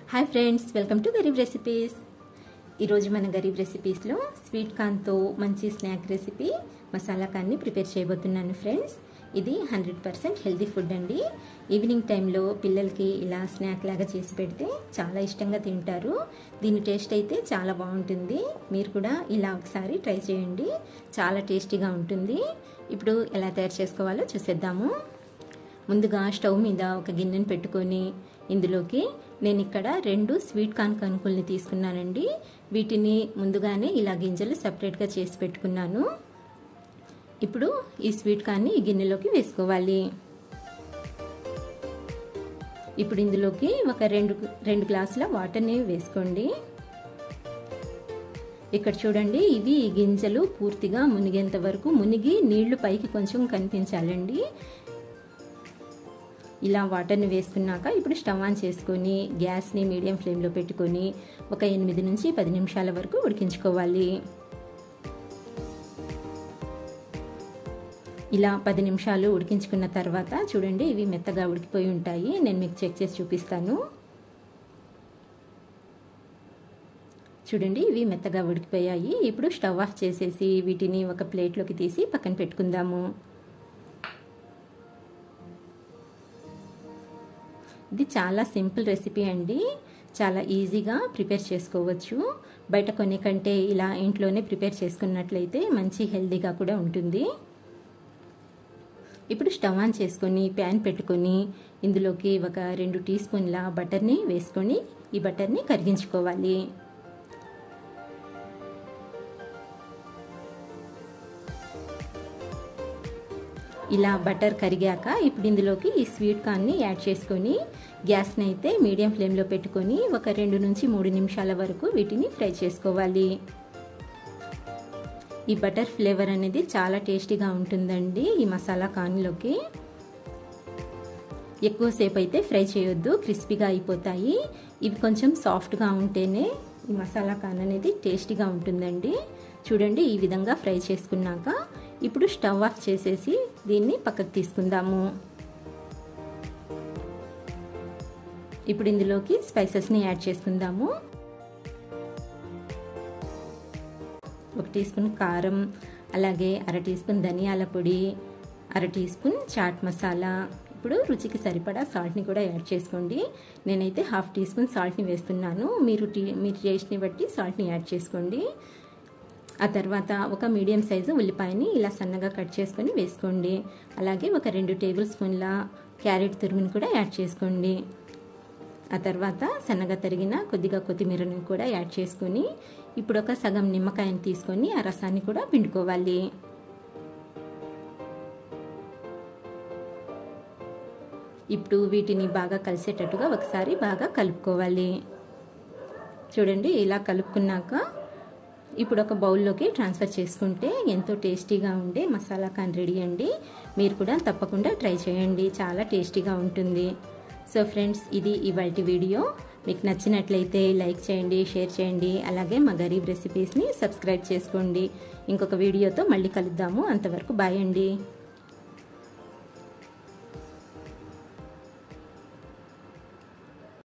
hi friends welcome to Garib recipes ఈరోజు మన గరీబ్ రెసిపీస్లో స్వీట్ కార్న్తో మంచి స్నాక్ రెసిపీ మసాలా కార్న్ని ప్రిపేర్ చేయబోతున్నాను ఫ్రెండ్స్ ఇది హండ్రెడ్ పర్సెంట్ హెల్తీ ఫుడ్ అండి ఈవినింగ్ టైంలో పిల్లలకి ఇలా స్నాక్ లాగా చేసి పెడితే చాలా ఇష్టంగా తింటారు దీని టేస్ట్ అయితే చాలా బాగుంటుంది మీరు కూడా ఇలా ఒకసారి ట్రై చేయండి చాలా టేస్టీగా ఉంటుంది ఇప్పుడు ఎలా తయారు చేసుకోవాలో చూసేద్దాము ముందుగా స్టవ్ మీద ఒక గిన్నెను పెట్టుకొని ఇందులోకి నేను ఇక్కడ రెండు స్వీట్ కార్న్ కనుకుల్ని తీసుకున్నానండి వీటిని ముందుగానే ఇలా గింజలు సపరేట్గా చేసి పెట్టుకున్నాను ఇప్పుడు ఈ స్వీట్ కార్న్ని ఈ గిన్నెలోకి వేసుకోవాలి ఇప్పుడు ఇందులోకి ఒక రెండు రెండు గ్లాసుల వాటర్ని వేసుకోండి ఇక్కడ చూడండి ఇవి ఈ గింజలు పూర్తిగా మునిగేంత వరకు మునిగి నీళ్లు పైకి కొంచెం కనిపించాలండి ఇలా వాటర్ని వేసుకున్నాక ఇప్పుడు స్టవ్ ఆన్ చేసుకొని గ్యాస్ని మీడియం ఫ్లేమ్లో పెట్టుకొని ఒక ఎనిమిది నుంచి పది నిమిషాల వరకు ఉడికించుకోవాలి ఇలా పది నిమిషాలు ఉడికించుకున్న తర్వాత చూడండి ఇవి మెత్తగా ఉడికిపోయి ఉంటాయి నేను మీకు చెక్ చేసి చూపిస్తాను చూడండి ఇవి మెత్తగా ఉడికిపోయాయి ఇప్పుడు స్టవ్ ఆఫ్ చేసేసి వీటిని ఒక ప్లేట్లోకి తీసి పక్కన పెట్టుకుందాము ఇది చాలా సింపుల్ రెసిపీ అండి చాలా ఈజీగా ప్రిపేర్ చేసుకోవచ్చు బయట కొన్ని కంటే ఇలా ఇంట్లోనే ప్రిపేర్ చేసుకున్నట్లయితే మంచి హెల్తీగా కూడా ఉంటుంది ఇప్పుడు స్టవ్ ఆన్ చేసుకొని ప్యాన్ పెట్టుకొని ఇందులోకి ఒక రెండు టీ స్పూన్ల బటర్ని వేసుకొని ఈ బటర్ని కరిగించుకోవాలి ఇలా బటర్ కరిగాక ఇప్పుడు ఇందులోకి ఈ స్వీట్ కార్న్ని యాడ్ చేసుకొని గ్యాస్ని అయితే మీడియం ఫ్లేమ్లో పెట్టుకొని ఒక రెండు నుంచి మూడు నిమిషాల వరకు వీటిని ఫ్రై చేసుకోవాలి ఈ బటర్ ఫ్లేవర్ అనేది చాలా టేస్టీగా ఉంటుందండి ఈ మసాలా కార్న్లోకి ఎక్కువసేపు అయితే ఫ్రై చేయొద్దు క్రిస్పీగా అయిపోతాయి ఇవి కొంచెం సాఫ్ట్గా ఉంటేనే ఈ మసాలా కార్న్ అనేది టేస్టీగా ఉంటుందండి చూడండి ఈ విధంగా ఫ్రై చేసుకున్నాక ఇప్పుడు స్టవ్ ఆఫ్ చేసేసి దీన్ని పక్కకు తీసుకుందాము ఇప్పుడు ఇందులోకి స్పైసెస్ని యాడ్ చేసుకుందాము ఒక టీ స్పూన్ కారం అలాగే అర టీ స్పూన్ ధనియాల పొడి అర టీ స్పూన్ చాట్ మసాలా ఇప్పుడు రుచికి సరిపడా సాల్ట్ని కూడా యాడ్ చేసుకోండి నేనైతే హాఫ్ టీ స్పూన్ సాల్ట్ని వేస్తున్నాను మీరు టీ మీరు టేస్ట్ని బట్టి సాల్ట్ని యాడ్ చేసుకోండి ఆ తర్వాత ఒక మీడియం సైజు ఉల్లిపాయని ఇలా సన్నగా కట్ చేసుకొని వేసుకోండి అలాగే ఒక రెండు టేబుల్ స్పూన్ల క్యారెట్ తురుముని కూడా యాడ్ చేసుకోండి ఆ తర్వాత సన్నగా తరిగిన కొద్దిగా కొత్తిమీరని కూడా యాడ్ చేసుకొని ఇప్పుడు ఒక సగం నిమ్మకాయని తీసుకొని ఆ రసాన్ని కూడా పిండుకోవాలి ఇప్పుడు వీటిని బాగా కలిసేటట్టుగా ఒకసారి బాగా కలుపుకోవాలి చూడండి ఇలా కలుపుకున్నాక ఇప్పుడు ఒక బౌల్లోకి ట్రాన్స్ఫర్ చేసుకుంటే ఎంతో టేస్టీగా ఉండే మసాలా కాన్ రెడీ అండి మీరు కూడా తప్పకుండా ట్రై చేయండి చాలా టేస్టీగా ఉంటుంది సో ఫ్రెండ్స్ ఇది ఇవాళ వీడియో మీకు నచ్చినట్లయితే లైక్ చేయండి షేర్ చేయండి అలాగే మా గరీబ్ రెసిపీస్ని సబ్స్క్రైబ్ చేసుకోండి ఇంకొక వీడియోతో మళ్ళీ కలుద్దాము అంతవరకు బాయ్ అండి